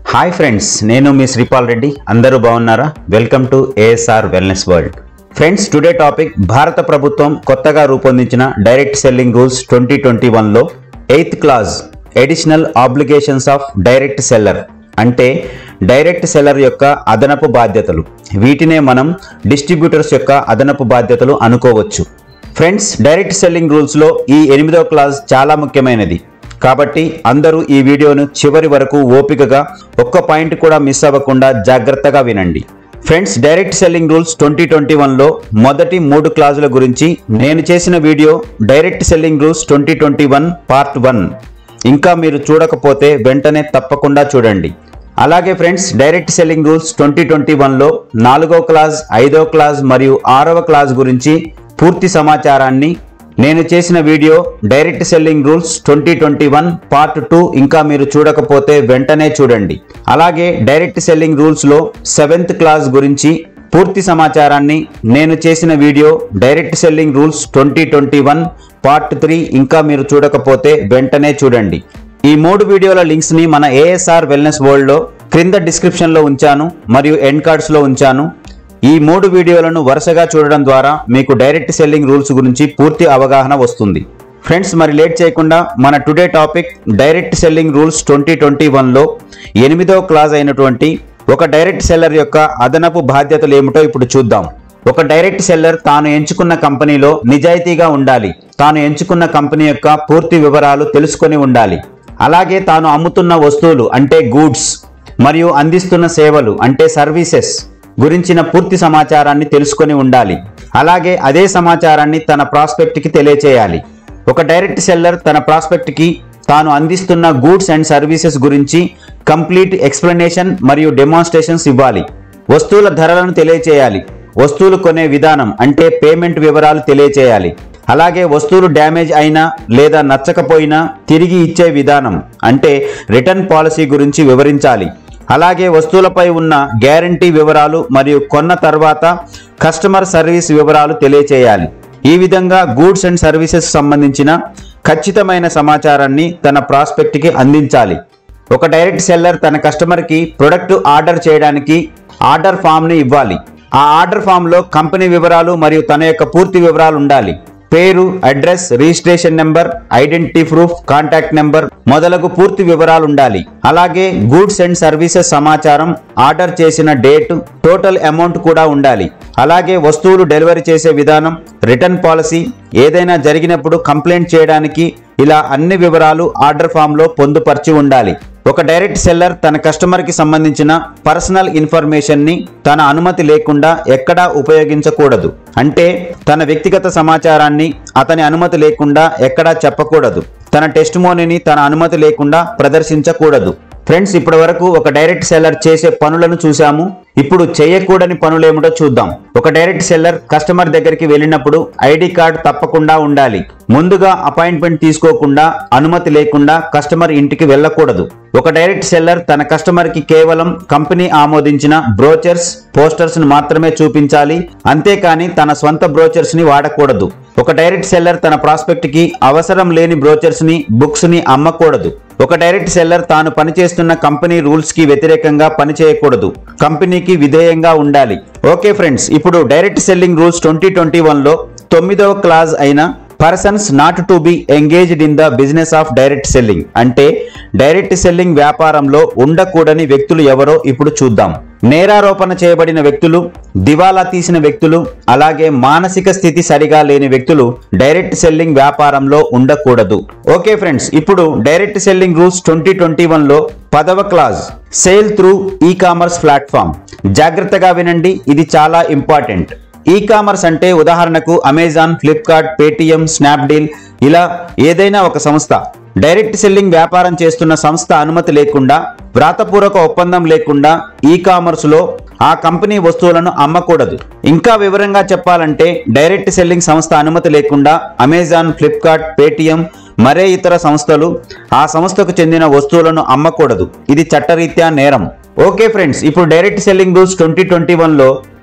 hi friends నేను మీ శ్రీపాల్ రెడ్డి అందరూ బాగున్నారా welcome to ASR wellness world friends today topic భారత ప్రభుత్వం కొత్తగా రూపొందించిన direct selling rules twenty twenty వన్లో eighth clause additional obligations of direct seller అంటే డైరెక్ట్ సెల్లర్ యొక్క అదనపు బాధ్యతలు వీటినే మనం డిస్ట్రిబ్యూటర్స్ యొక్క అదనపు బాధ్యతలు అనుకోవచ్చు ఫ్రెండ్స్ డైరెక్ట్ సెల్లింగ్ రూల్స్లో ఈ ఎనిమిదవ క్లాస్ చాలా ముఖ్యమైనది కాబట్టి అందరూ ఈ వీడియోను చివరి వరకు ఓపికగా ఒక్క పాయింట్ కూడా మిస్ అవ్వకుండా జాగ్రత్తగా వినండి friends direct selling rules twenty twenty వన్లో మొదటి మూడు క్లాజుల గురించి నేను చేసిన video direct selling rules twenty twenty one part one ఇంకా మీరు చూడకపోతే వెంటనే తప్పకుండా చూడండి అలాగే friends direct selling rules twenty twenty వన్లో నాలుగో క్లాస్ ఐదో క్లాస్ మరియు ఆరవ క్లాస్ గురించి పూర్తి సమాచారాన్ని నేను చేసిన video direct selling rules twenty twenty one part two ఇంకా మీరు చూడకపోతే వెంటనే చూడండి అలాగే డైరెక్ట్ సెల్లింగ్ రూల్స్లో సెవెంత్ క్లాస్ గురించి పూర్తి సమాచారాన్ని నేను చేసిన video direct selling rules twenty twenty one part three ఇంకా మీరు చూడకపోతే వెంటనే చూడండి ఈ మూడు వీడియోల లింక్స్ ని మన ఏఎస్ఆర్ వెల్నెస్ వరల్డ్ లో క్రింద డిస్క్రిప్షన్ లో ఉంచాను మరియు ఎండ్ కార్డ్స్ లో ఉంచాను ఈ మూడు వీడియోలను వరుసగా చూడడం ద్వారా మీకు డైరెక్ట్ సెల్లింగ్ రూల్స్ గురించి పూర్తి అవగాహన వస్తుంది ఫ్రెండ్స్ మరి లేట్ చేయకుండా మన today topic direct selling rules twenty twenty వన్లో ఎనిమిదవ క్లాస్ అయినటువంటి ఒక డైరెక్ట్ సెల్లర్ యొక్క అదనపు బాధ్యతలు ఏమిటో ఇప్పుడు చూద్దాం ఒక డైరెక్ట్ సెల్లర్ తాను ఎంచుకున్న కంపెనీలో నిజాయితీగా ఉండాలి తాను ఎంచుకున్న కంపెనీ యొక్క పూర్తి వివరాలు తెలుసుకొని ఉండాలి అలాగే తాను అమ్ముతున్న వస్తువులు అంటే గూడ్స్ మరియు అందిస్తున్న సేవలు అంటే సర్వీసెస్ గురించిన పూర్తి సమాచారాన్ని తెలుసుకొని ఉండాలి అలాగే అదే సమాచారాన్ని తన ప్రాస్పెక్ట్కి తెలియచేయాలి ఒక డైరెక్ట్ సెల్లర్ తన ప్రాస్పెక్ట్కి తాను అందిస్తున్న గూడ్స్ అండ్ సర్వీసెస్ గురించి కంప్లీట్ ఎక్స్ప్లెనేషన్ మరియు డెమాన్స్ట్రేషన్స్ ఇవ్వాలి వస్తువుల ధరలను తెలియచేయాలి వస్తువులు కొనే విధానం అంటే పేమెంట్ వివరాలు తెలియచేయాలి అలాగే వస్తువులు డ్యామేజ్ అయినా లేదా నచ్చకపోయినా తిరిగి ఇచ్చే విధానం అంటే రిటర్న్ పాలసీ గురించి వివరించాలి అలాగే వస్తువులపై ఉన్న గ్యారంటీ వివరాలు మరియు కొన్న తర్వాత కస్టమర్ సర్వీస్ వివరాలు తెలియచేయాలి ఈ విధంగా గూడ్స్ అండ్ సర్వీసెస్ సంబంధించిన ఖచ్చితమైన సమాచారాన్ని తన ప్రాస్పెక్ట్కి అందించాలి ఒక డైరెక్ట్ సెల్లర్ తన కస్టమర్కి ప్రొడక్ట్ ఆర్డర్ చేయడానికి ఆర్డర్ ఫామ్ని ఇవ్వాలి ఆ ఆర్డర్ ఫామ్లో కంపెనీ వివరాలు మరియు తన యొక్క పూర్తి వివరాలు ఉండాలి పేరు address registration number identity proof contact number మొదలగు పూర్తి వివరాలు ఉండాలి అలాగే గూడ్స్ అండ్ సర్వీసెస్ సమాచారం ఆర్డర్ చేసిన డేట్ టోటల్ అమౌంట్ కూడా ఉండాలి అలాగే వస్తువులు డెలివరీ చేసే విధానం రిటర్న్ పాలసీ ఏదైనా జరిగినప్పుడు కంప్లైంట్ చేయడానికి ఇలా అన్ని వివరాలు ఆర్డర్ ఫామ్లో పొందుపరిచి ఉండాలి ఒక డైరెక్ట్ సెల్లర్ తన కస్టమర్కి సంబంధించిన పర్సనల్ ఇన్ఫర్మేషన్ని తన అనుమతి లేకుండా ఎక్కడా ఉపయోగించకూడదు అంటే తన వ్యక్తిగత సమాచారాన్ని అతని అనుమతి లేకుండా ఎక్కడా చెప్పకూడదు తన టెస్టిమోనీని తన అనుమతి లేకుండా ప్రదర్శించకూడదు ఫ్రెండ్స్ ఇప్పటి వరకు ఒక డైరెక్ట్ సెల్లర్ చేసే పనులను చూసాము ఇప్పుడు చేయకూడని పనులేమిటో చూద్దాం ఒక డైరెక్ట్ సెల్లర్ కస్టమర్ దగ్గరికి వెళ్ళినప్పుడు ఐడి కార్డ్ తప్పకుండా ఉండాలి ముందుగా అపాయింట్మెంట్ తీసుకోకుండా అనుమతి లేకుండా కస్టమర్ ఇంటికి వెళ్ళకూడదు ఒక డైరెక్ట్ సెల్లర్ తన కస్టమర్ కి కేవలం కంపెనీ ఆమోదించిన బ్రోచర్స్ పోస్టర్స్ ని మాత్రమే చూపించాలి అంతేకాని తన స్వంత బ్రోచర్స్ ని వాడకూడదు ఒక డైరెక్ట్ సెల్లర్ తన ప్రాస్పెక్ట్ కి అవసరం లేని బ్రోచర్స్ ని బుక్స్ ని అమ్మకూడదు ఒక డైరెక్ట్ సెల్లర్ తాను పనిచేస్తున్న కంపెనీ రూల్స్ కి వ్యతిరేకంగా పనిచేయకూడదు కంపెనీకి విధేయంగా ఉండాలి ఓకే ఫ్రెండ్స్ ఇప్పుడు direct selling rules twenty twenty వన్లో తొమ్మిదవ క్లాజ్ అయిన persons not to be engaged in the business of direct selling అంటే డైరెక్ట్ సెల్లింగ్ వ్యాపారంలో ఉండకూడని వ్యక్తులు ఎవరో ఇప్పుడు చూద్దాం నేరారోపణ చేయబడిన వ్యక్తులు దివాలా తీసిన వ్యక్తులు అలాగే మానసిక స్థితి సరిగా లేని వ్యక్తులు డైరెక్ట్ సెల్లింగ్ వ్యాపారంలో ఉండకూడదు ఓకే ఫ్రెండ్స్ ఇప్పుడు direct selling rules twenty twenty వన్లో పదవ clause sale through e commerce platform జాగ్రత్తగా వినండి ఇది చాలా ఇంపార్టెంట్ ఈ కామర్స్ అంటే ఉదాహరణకు అమెజాన్ ఫ్లిప్కార్ట్ పేటిఎం స్నాప్డీల్ ఇలా ఏదైనా ఒక సంస్థ డైరెక్ట్ సెల్లింగ్ వ్యాపారం చేస్తున్న సంస్థ అనుమతి లేకుండా వ్రాతపూర్వక ఒప్పందం లేకుండా ఈ కామర్స్లో ఆ కంపెనీ వస్తువులను అమ్మకూడదు ఇంకా వివరంగా చెప్పాలంటే డైరెక్ట్ సెల్లింగ్ సంస్థ అనుమతి లేకుండా అమెజాన్ ఫ్లిప్కార్ట్ పేటిఎం మరే ఇతర సంస్థలు ఆ సంస్థకు చెందిన వస్తువులను అమ్మకూడదు ఇది చట్టరీత్యా నేరం ఓకే ఫ్రెండ్స్ ఇప్పుడు direct selling rules twenty twenty వన్లో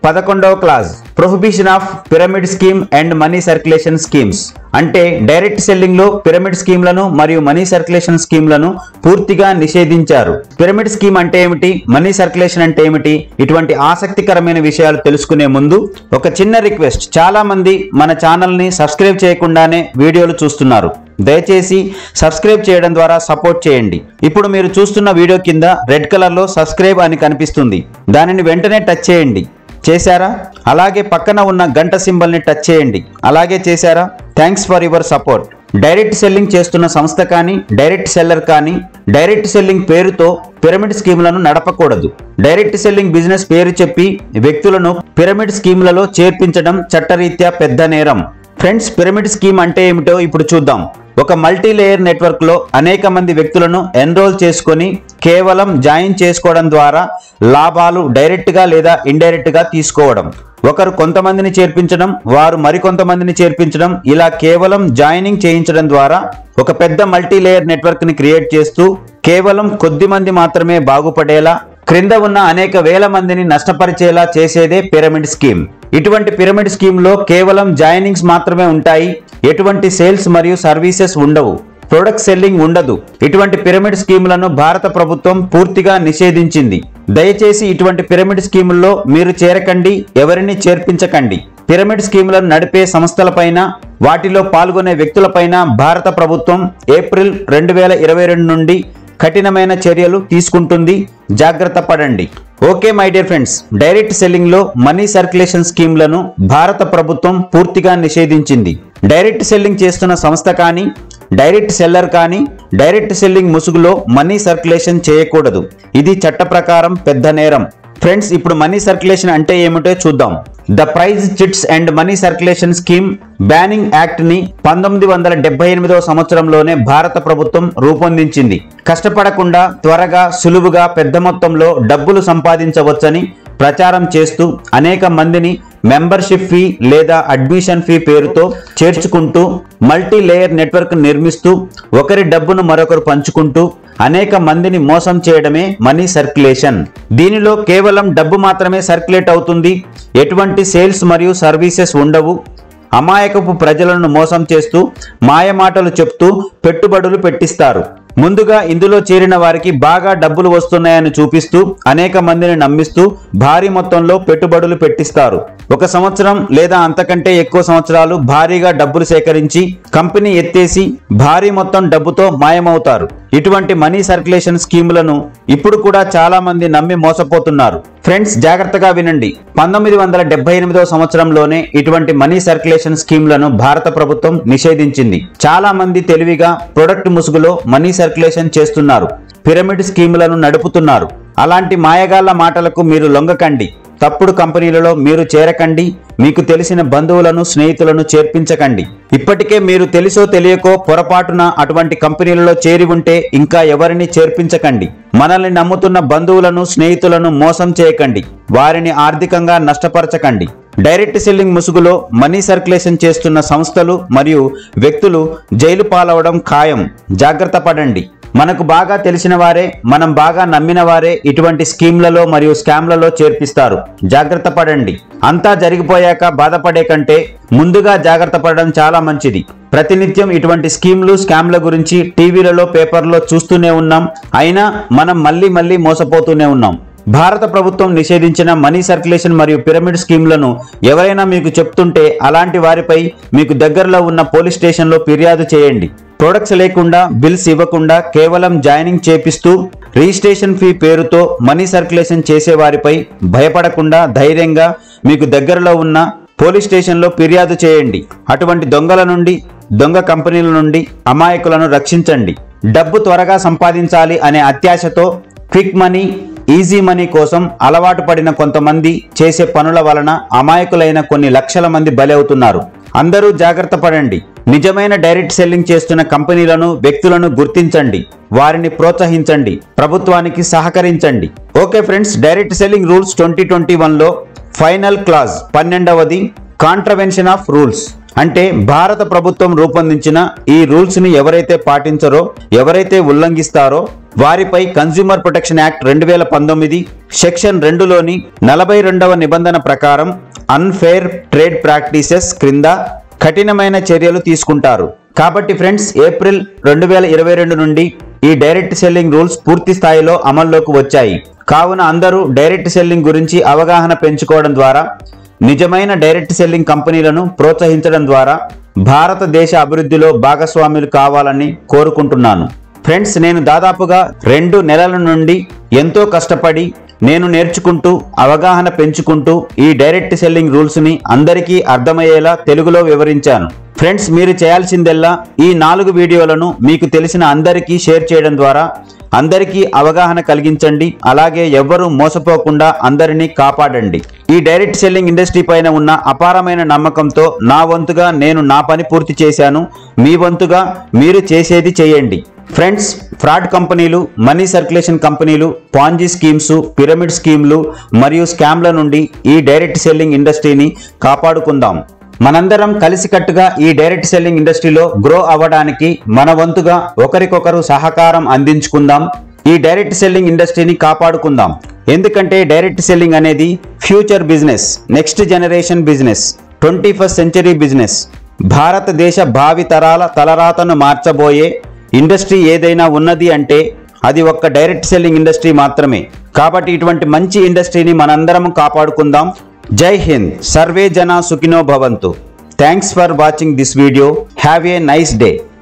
పదకొండవ clause prohibition of pyramid scheme and money circulation schemes అంటే డైరెక్ట్ సెల్లింగ్ లో పిరమిడ్ స్కీమ్లను మరియు మనీ సర్క్యులేషన్ స్కీమ్లను పూర్తిగా నిషేధించారు పిరమిడ్ స్కీమ్ అంటే ఏమిటి మనీ సర్క్యులేషన్ అంటే ఏమిటి ఇటువంటి ఆసక్తికరమైన విషయాలు తెలుసుకునే ముందు ఒక చిన్న రిక్వెస్ట్ చాలా మంది మన ఛానల్ ని సబ్స్క్రైబ్ చేయకుండానే వీడియోలు చూస్తున్నారు దయచేసి సబ్స్క్రైబ్ చేయడం ద్వారా సపోర్ట్ చేయండి ఇప్పుడు మీరు చూస్తున్న వీడియో కింద రెడ్ కలర్ లో సబ్స్క్రైబ్ అని కనిపిస్తుంది దానిని వెంటనే టచ్ చేయండి చేశారా అలాగే పక్కన ఉన్న గంట సింబల్ ని టచ్ చేయండి అలాగే చేశారా thanks for your support direct selling చేస్తున్న సంస్థ కానీ డైరెక్ట్ సెల్లర్ కానీ డైరెక్ట్ సెల్లింగ్ పేరుతో పిరమిడ్ స్కీములను నడపకూడదు డైరెక్ట్ సెల్లింగ్ బిజినెస్ పేరు చెప్పి వ్యక్తులను పిరమిడ్ స్కీములలో చేర్పించడం చట్టరీత్యా పెద్ద నేరం ఫ్రెండ్స్ పిరమిడ్ స్కీమ్ అంటే ఏమిటో ఇప్పుడు చూద్దాం ఒక మల్టీ లేయర్ నెట్వర్క్ లో అనేక మంది వ్యక్తులను ఎన్రోల్ చేసుకొని కేవలం జాయిన్ చేసుకోవడం ద్వారా లాభాలు డైరెక్ట్ గా లేదా ఇండైరెక్ట్ గా తీసుకోవడం ఒకరు కొంతమందిని చేర్పించడం వారు మరికొంతమందిని చేర్పించడం ఇలా కేవలం జాయినింగ్ చేయించడం ద్వారా ఒక పెద్ద మల్టీ లేయర్ నెట్వర్క్ ని క్రియేట్ చేస్తూ కేవలం కొద్ది మంది మాత్రమే బాగుపడేలా క్రింద ఉన్న అనేక వేల మందిని నష్టపరిచేలా చేసేదే పిరమిడ్ స్కీమ్ ఇటువంటి పిరమిడ్ స్కీమ్ లో కేవలం జాయినింగ్స్ మాత్రమే ఉంటాయి ఎటువంటి సేల్స్ మరియు సర్వీసెస్ ఉండవు ప్రొడక్ట్ సెల్లింగ్ ఉండదు ఇటువంటి పిరమిడ్ స్కీములను భారత ప్రభుత్వం పూర్తిగా నిషేధించింది దయచేసి ఇటువంటి పిరమిడ్ స్కీముల్లో మీరు చేరకండి ఎవరిని చేర్పించకండి పిరమిడ్ స్కీములను నడిపే సంస్థలపైన వాటిలో పాల్గొనే వ్యక్తులపైన భారత ప్రభుత్వం ఏప్రిల్ రెండు వేల ఇరవై రెండు నుండి కఠినమైన చర్యలు తీసుకుంటుంది జాగ్రత్త పడండి okay my dear friends direct selling లో మనీ సర్క్యులేషన్ స్కీమ్లను భారత ప్రభుత్వం పూర్తిగా నిషేధించింది డైరెక్ట్ సెల్లింగ్ చేస్తున్న సంస్థ కానీ డైరెక్ట్ సెల్లర్ కానీ డైరెక్ట్ సెల్లింగ్ ముసుగులో మనీ సర్క్యులేషన్ చేయకూడదు ఇది చట్ట ప్రకారం పెద్ద నేరం ఫ్రెండ్స్ ఇప్పుడు మనీ సర్క్యులేషన్ అంటే ఏమిటో చూద్దాం the prize chits and money circulation scheme banning act ని పంతొమ్మిది వందల డెబ్బై ఎనిమిదవ సంవత్సరంలోనే భారత ప్రభుత్వం రూపొందించింది కష్టపడకుండా త్వరగా సులువుగా పెద్ద మొత్తంలో డబ్బులు సంపాదించవచ్చని ప్రచారం చేస్తూ అనేక మందిని మెంబర్షిప్ ఫీ లేదా అడ్మిషన్ ఫీ పేరుతో చేర్చుకుంటూ మల్టీ లేయర్ నెట్వర్క్ నిర్మిస్తూ ఒకరి డబ్బును మరొకరు పంచుకుంటూ అనేక మందిని మోసం చేయడమే మనీ సర్క్యులేషన్ దీనిలో కేవలం డబ్బు మాత్రమే సర్క్యులేట్ అవుతుంది ఎటువంటి సేల్స్ మరియు సర్వీసెస్ ఉండవు అమాయకపు ప్రజలను మోసం చేస్తూ మాయమాటలు చెప్తూ పెట్టుబడులు పెట్టిస్తారు ముందుగా ఇందులో చేరిన వారికి బాగా డబ్బులు వస్తున్నాయని చూపిస్తూ అనేక మందిని నమ్మిస్తూ భారీ మొత్తంలో పెట్టుబడులు పెట్టిస్తారు ఒక సంవత్సరం లేదా అంతకంటే ఎక్కువ సంవత్సరాలు భారీగా డబ్బులు సేకరించి కంపెనీ ఎత్తేసి భారీ మొత్తం డబ్బుతో మాయమవుతారు ఇటువంటి మనీ సర్క్యులేషన్ స్కీములను ఇప్పుడు కూడా చాలా మంది నమ్మి మోసపోతున్నారు ఫ్రెండ్స్ జాగ్రత్తగా వినండి పంతొమ్మిది వందల డెబ్బై ఎనిమిదవ సంవత్సరంలోనే ఇటువంటి మనీ సర్క్యులేషన్ స్కీమ్లను భారత ప్రభుత్వం నిషేధించింది చాలా మంది తెలివిగా ప్రొడక్ట్ ముసుగులో మనీ సర్క్యులేషన్ చేస్తున్నారు పిరమిడ్ స్కీములను నడుపుతున్నారు అలాంటి మాయగాళ్ల మాటలకు మీరు లొంగకండి తప్పుడు కంపెనీలలో మీరు చేరకండి మీకు తెలిసిన బంధువులను స్నేహితులను చేర్పించకండి ఇప్పటికే మీరు తెలుసో తెలియకో పొరపాటున అటువంటి కంపెనీలలో చేరి ఉంటే ఇంకా ఎవరిని చేర్పించకండి మనల్ని నమ్ముతున్న బంధువులను స్నేహితులను మోసం చేయకండి వారిని ఆర్థికంగా నష్టపరచకండి డైరెక్ట్ సెల్లింగ్ ముసుగులో మనీ సర్క్యులేషన్ చేస్తున్న సంస్థలు మరియు వ్యక్తులు జైలు పాలవడం ఖాయం జాగ్రత్త పడండి మనకు బాగా తెలిసిన వారే మనం బాగా నమ్మిన వారే ఇటువంటి స్కీమ్లలో మరియు స్కామ్లలో చేర్పిస్తారు జాగ్రత్త పడండి అంతా జరిగిపోయాక బాధపడే కంటే ముందుగా జాగ్రత్త పడడం చాలా మంచిది ప్రతినిత్యం ఇటువంటి స్కీమ్లు స్కామ్ల గురించి టీవీలలో పేపర్లో చూస్తూనే ఉన్నాం అయినా మనం మళ్ళీ మళ్ళీ మోసపోతూనే ఉన్నాం భారత ప్రభుత్వం నిషేధించిన మనీ సర్క్యులేషన్ మరియు పిరమిడ్ స్కీమ్లను ఎవరైనా మీకు చెప్తుంటే అలాంటి వారిపై మీకు దగ్గరలో ఉన్న పోలీస్ స్టేషన్లో ఫిర్యాదు చేయండి ప్రొడక్ట్స్ లేకుండా బిల్స్ ఇవ్వకుండా కేవలం జాయినింగ్ చేపిస్తూ రిజిస్ట్రేషన్ ఫీ పేరుతో మనీ సర్క్యులేషన్ చేసే వారిపై భయపడకుండా ధైర్యంగా మీకు దగ్గరలో ఉన్న పోలీస్ స్టేషన్లో ఫిర్యాదు చేయండి అటువంటి దొంగల నుండి దొంగ కంపెనీల నుండి అమాయకులను రక్షించండి డబ్బు త్వరగా సంపాదించాలి అనే అత్యాశతో క్విక్ మనీ ఈజీ మనీ కోసం అలవాటు పడిన కొంతమంది చేసే పనుల వలన అమాయకులైన కొన్ని లక్షల మంది బలి అవుతున్నారు అందరూ జాగ్రత్త పడండి నిజమైన డైరెక్ట్ సెల్లింగ్ చేస్తున్న కంపెనీలను వ్యక్తులను గుర్తించండి వారిని ప్రోత్సహించండి ప్రభుత్వానికి సహకరించండి okay friends direct selling rules twenty twenty వన్లో ఫైనల్ క్లాజ్ పన్నెండవది కాంట్రవెన్షన్ ఆఫ్ రూల్స్ అంటే భారత ప్రభుత్వం రూపొందించిన ఈ రూల్స్ ని ఎవరైతే పాటించరో ఎవరైతే ఉల్లంఘిస్తారో వారిపై కన్స్యూమర్ ప్రొటెక్షన్ యాక్ట్ రెండు వేల పంతొమ్మిది సెక్షన్ రెండులోని నలభై రెండవ నిబంధన ప్రకారం అన్ఫేర్ ట్రేడ్ ప్రాక్టీసెస్ క్రింద కఠినమైన చర్యలు తీసుకుంటారు కాబట్టి ఫ్రెండ్స్ ఏప్రిల్ రెండు వేల ఇరవై రెండు నుండి ఈ డైరెక్ట్ సెల్లింగ్ రూల్స్ పూర్తి స్థాయిలో అమల్లోకి వచ్చాయి కావున అందరూ డైరెక్ట్ సెల్లింగ్ గురించి అవగాహన పెంచుకోవడం ద్వారా నిజమైన డైరెక్ట్ సెల్లింగ్ కంపెనీలను ప్రోత్సహించడం ద్వారా భారతదేశ అభివృద్ధిలో భాగస్వాములు కావాలని కోరుకుంటున్నాను ఫ్రెండ్స్ నేను దాదాపుగా రెండు నెలల నుండి ఎంతో కష్టపడి నేను నేర్చుకుంటూ అవగాహన పెంచుకుంటూ ఈ డైరెక్ట్ సెల్లింగ్ రూల్స్ ని అందరికీ అర్థమయ్యేలా తెలుగులో వివరించాను ఫ్రెండ్స్ మీరు చేయాల్సిందల్లా ఈ నాలుగు వీడియోలను మీకు తెలిసిన అందరికీ షేర్ చేయడం ద్వారా అందరికీ అవగాహన కలిగించండి అలాగే ఎవ్వరూ మోసపోకుండా అందరినీ కాపాడండి ఈ డైరెక్ట్ సెల్లింగ్ ఇండస్ట్రీ పైన ఉన్న అపారమైన నమ్మకంతో నా వంతుగా నేను నా పని పూర్తి చేశాను మీ వంతుగా మీరు చేసేది చేయండి ఫ్రెండ్స్ ఫ్రాడ్ కంపెనీలు మనీ సర్క్యులేషన్ కంపెనీలు పాంజీ స్కీమ్స్ పిరమిడ్ స్కీమ్లు మరియు స్కామ్ల నుండి ఈ డైరెక్ట్ సెల్లింగ్ ఇండస్ట్రీని కాపాడుకుందాం మనందరం కలిసికట్టుగా ఈ డైరెక్ట్ సెల్లింగ్ ఇండస్ట్రీలో గ్రో అవ్వడానికి మన వంతుగా ఒకరికొకరు సహకారం అందించుకుందాం ఈ డైరెక్ట్ సెల్లింగ్ ఇండస్ట్రీని కాపాడుకుందాం ఎందుకంటే డైరెక్ట్ సెల్లింగ్ అనేది future business next generation business twenty first century business భారతదేశ భావి తరాల తలరాతను మార్చబోయే ఇండస్ట్రీ ఏదైనా ఉన్నది అంటే అది ఒక్క డైరెక్ట్ సెల్లింగ్ ఇండస్ట్రీ మాత్రమే కాబట్టి ఇటువంటి మంచి ఇండస్ట్రీని మనందరం కాపాడుకుందాం జై హింద్ సర్వే జన సుఖినో భవంతు thanks for watching this video have a nice day